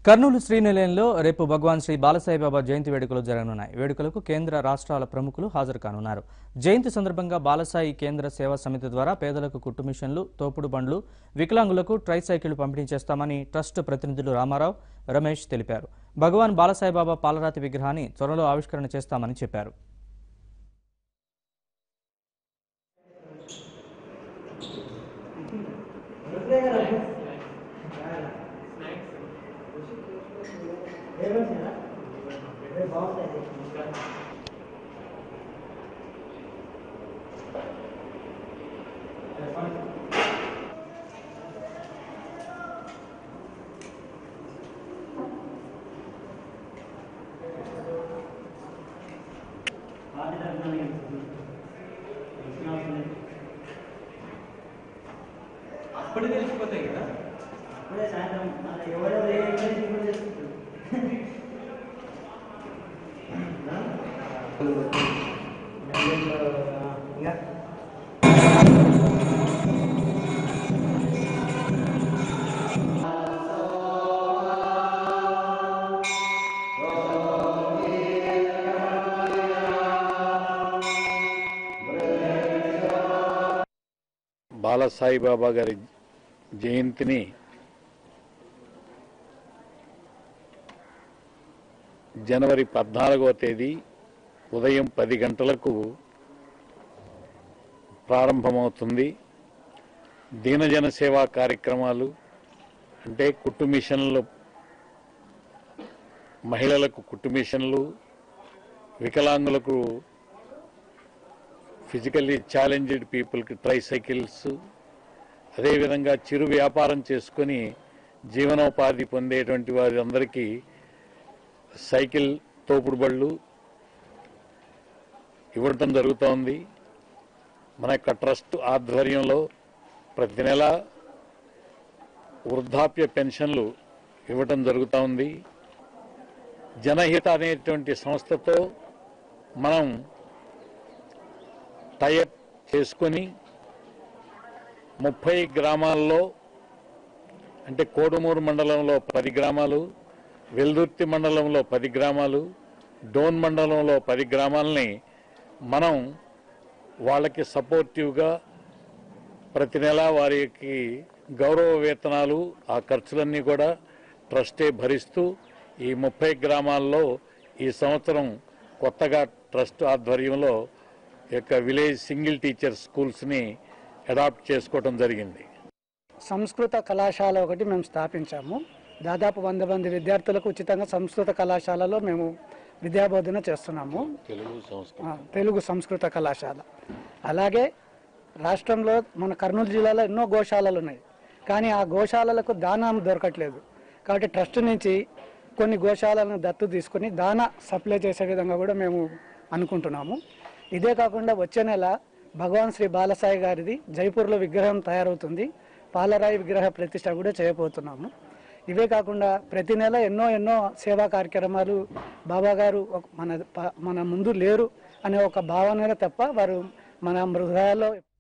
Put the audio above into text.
కర్నూలు శ్రీనిలయంలో రేపు భగవాన్ శ్రీ బాలసాయిబాబా జయంతి వేడుకలు జరగనున్నాయి వేడుకలకు కేంద్ర రాష్ట్రాల ప్రముఖులు హాజరు కానున్నారు జయంతి సందర్భంగా బాలసాయి కేంద్ర సేవా సమితి ద్వారా పేదలకు కుట్టు మిషన్లు తోపుడు బండ్లు వికలాంగులకు ట్రైసైకిళ్లు పంపిణీ చేస్తామని ట్రస్ట్ ప్రతినిధులు రామారావు రమేష్ తెలిపారు భగవాన్ బాలసాయిబాబా పాలరాతి విగ్రహాన్ని త్వరలో ఆవిష్కరణ చేస్తామని చెప్పారు అప్పుడే తెలిసిపోతాయి కదా ఇప్పుడే సాయంత్రం మళ్ళీ ఎవరెవరు ఏ ఇబ్బంది ఇప్పుడు చేసుకుంటారు ఇంకా బాలసాయిబాబా గారి జయంతిని జనవరి పద్నాలుగవ తేదీ ఉదయం పది గంటలకు ప్రారంభమవుతుంది దీనజన సేవా కార్యక్రమాలు అంటే కుట్టు మిషన్లు మహిళలకు కుట్టు మిషన్లు వికలాంగులకు ఫిజికల్లీ ఛాలెంజ్డ్ పీపుల్కి ట్రైసైకిల్స్ అదేవిధంగా చిరు వ్యాపారం చేసుకొని జీవనోపాధి పొందేటువంటి వారి అందరికీ సైకిల్ తోపుడు బళ్ళు ఇవ్వటం జరుగుతోంది మన యొక్క ట్రస్ట్ ఆధ్వర్యంలో ప్రతి నెల వృద్ధాప్య పెన్షన్లు ఇవ్వటం జరుగుతూ ఉంది జనహిత అనేటువంటి సంస్థతో మనం టైఅప్ చేసుకొని ముప్పై గ్రామాల్లో అంటే కోడుమూరు మండలంలో పది గ్రామాలు వెల్దుర్తి మండలంలో పది గ్రామాలు డోన్ మండలంలో పది గ్రామాలని మనం వాళ్ళకి సపోర్టివ్గా ప్రతి నెల వారికి గౌరవ వేతనాలు ఆ ఖర్చులన్నీ కూడా ట్రస్టే భరిస్తూ ఈ ముప్పై గ్రామాల్లో ఈ సంవత్సరం కొత్తగా ట్రస్ట్ ఆధ్వర్యంలో ఈ యొక్క విలేజ్ సింగిల్ టీచర్ స్కూల్స్ని అడాప్ట్ చేసుకోవడం జరిగింది సంస్కృత కళాశాల ఒకటి మేము స్థాపించాము దాదాపు వంద మంది విద్యార్థులకు ఉచితంగా సంస్కృత కళాశాలలో మేము విద్యాబోధన చేస్తున్నాము తెలుగు సంస్కృతి ఆ, తెలుగు సంస్కృత కళాశాల అలాగే రాష్ట్రంలో మన కర్నూలు జిల్లాలో ఎన్నో గోశాలలు ఉన్నాయి కానీ ఆ గోశాలలకు దానం దొరకట్లేదు కాబట్టి ట్రస్ట్ నుంచి కొన్ని గోశాలను దత్తు తీసుకొని దానా సప్లై చేసే విధంగా కూడా మేము అనుకుంటున్నాము ఇదే కాకుండా వచ్చే నెల భగవాన్ శ్రీ బాలసాయి గారిది జైపూర్లో విగ్రహం తయారవుతుంది పాలరాయి విగ్రహ ప్రతిష్ట కూడా చేయబోతున్నాము ఇవే కాకుండా ప్రతి నెల ఎన్నో ఎన్నో సేవా కార్యక్రమాలు బాబా గారు ఒక- మన ప- మన ముందు లేరు అనే ఒక భావన తప్ప వారు మన హృదయాల్లో